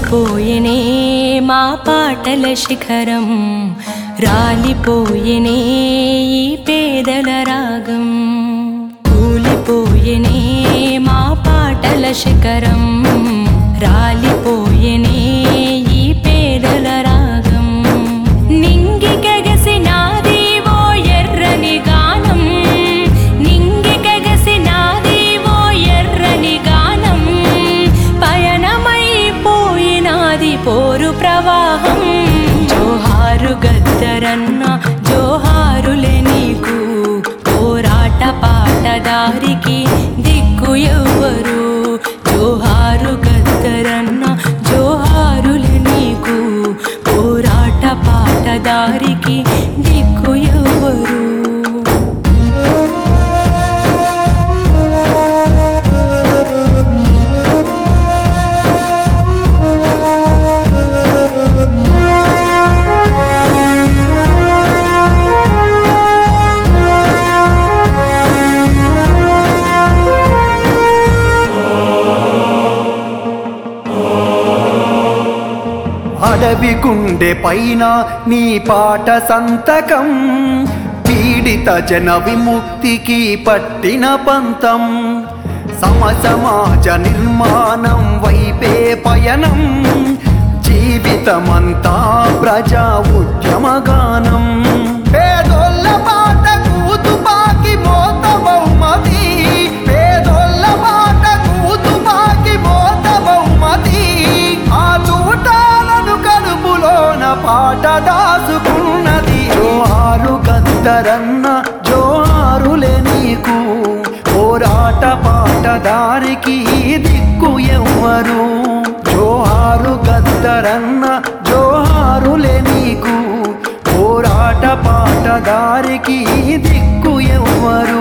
కూలిపోయేనే మా పాటల శిఖరం రాలిపోయేనే ఈ పేదల రాగం కూలిపోయేనే మా పాటల శిఖరం రాలిపోయేనే ఈ పేదల రాగం నింగి కగసినాది ఓ ఎర్రని గానం నింగి కగసినాది ఓ ఎర్రని గానం పయనమైపోయినాది పోరు ప్రవాహం జోహారు గద్దరన్న జోహారులే నీకు పోరాట పాటదారికి దిక్కు ఎవ్వరు జోహారు గద్దరన్న జోహారులే నీకు పోరాట పాటదారికి దిక్కు ఎవ్వరు అడవి గుండె పైన నీ పాట సంతకం పీడిత జన విముక్తికి పట్టిన పంతం సమసమాజ నిర్మాణం వైపే పయనం జీవితమంతా ప్రజా ఉద్యమగానం పేదోళ్ళ పాట కూతుపాకి మోత బహుమతి పేదోళ్ళ పాట కూతుపాకి మోత బహుమతి ఆ చూటాలను కడుపులోన పాట దాసుకున్నది జోహారు గద్దరన్న జోహారులే నీకు పోరాట పాటదారికి దిక్కు ఎవ్వరు జోహారు గద్దరన్న జోహారులే నీకు పోరాట పాటదారికి దిక్కు ఎవ్వరు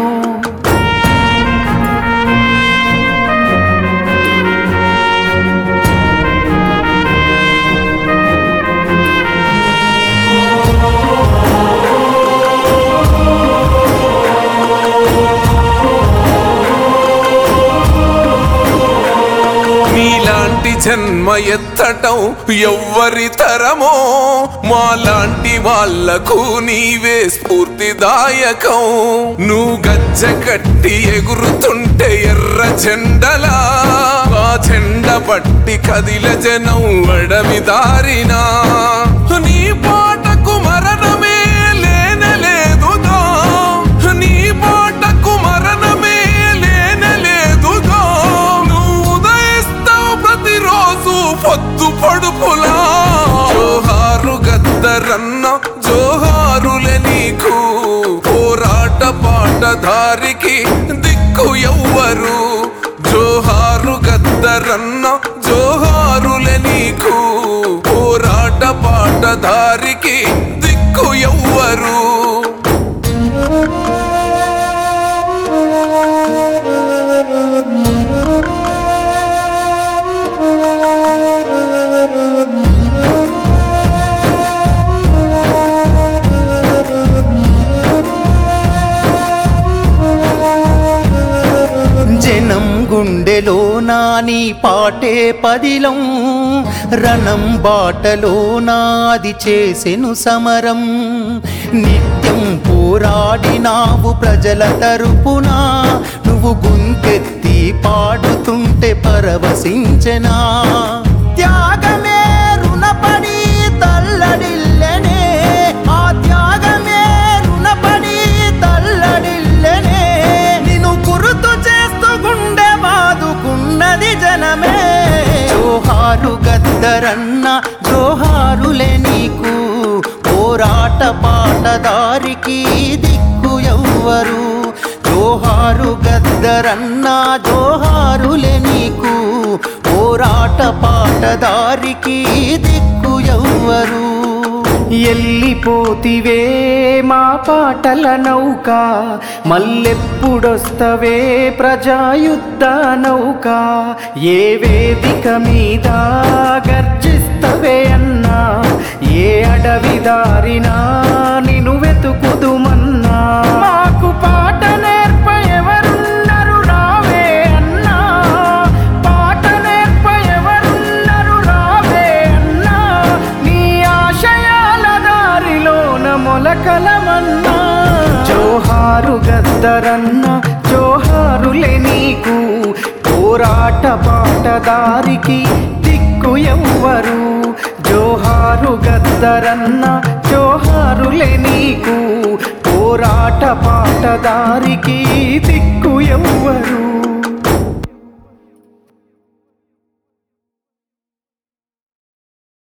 మీలాంటి జన్మ ఎత్తటం ఎవ్వరి తరమో మాలాంటి వాళ్లకు నీవే స్ఫూర్తిదాయకం నువ్వు గజ్జ కట్టి ఎగురుతుంటే ఎర్ర జెండలా ఆ జెండ పట్టి కదిల జనం అడవి దారినా నీ పాటకు మరణమే లేనలేదుగా నీ పాటకు మరణమే లేనలేదుగా నువ్వు ఉదయిస్తావు ప్రతిరోజు పొద్దు పడుపులా జోహారు గద్దరన్న జోహారులే నీకు పోరాట పాటదారికి దిక్కు ఎవ్వరు జోహారు గద్దరన్న జోహారులే నీకు పోరాట పాటదారికి దిక్కు ఎవ్వరు జనం గుండెలో నాని పాటే పదిలం రణం బాటలో నాది చేసెను సమరం నిత్యం పోరాడినావు ప్రజల తరపున నువ్వు గుంకెత్తి పాడుతుంటే పరవశించెనా త్యాగమే రుణపడి తల్లడిల్లెనే ఆ త్యాగమే రుణపడి తల్లడిల్లెనే నిన్ను గుర్తు చేస్తూ గుండె బాదుకున్నది జనమే జోహారు గద్దరన్న జోహారులే నీకు పోరాట పాటదారికి దిక్కు ఎవ్వరు జోహారు గద్దరన్న జోహారులే నీకు పోరాట పాటదారికి దిక్కు ఎవ్వరు ఎల్లిపోతివే మా పాటల నౌక మల్లెప్పుడొస్తవే ప్రజాయుద్ధ నౌక ఏ వేదిక మీద గర్జిస్తవే అన్నా ఏ అడవి దారినా నిన్ను వెతుకుదుమన్నా మాకు పాట నేర్ప ఎవరున్నారు రావే అన్నా పాట నేర్ప ఎవరున్నారు రావే కలకలమన్నా జోహారు గద్దరన్న జోహారులే నీకు పోరాట పాటదారికి దిక్కు ఎవ్వరు జోహారు గద్దరన్న జోహారులే నీకు పోరాట పాటదారికి దిక్కు ఎవ్వరు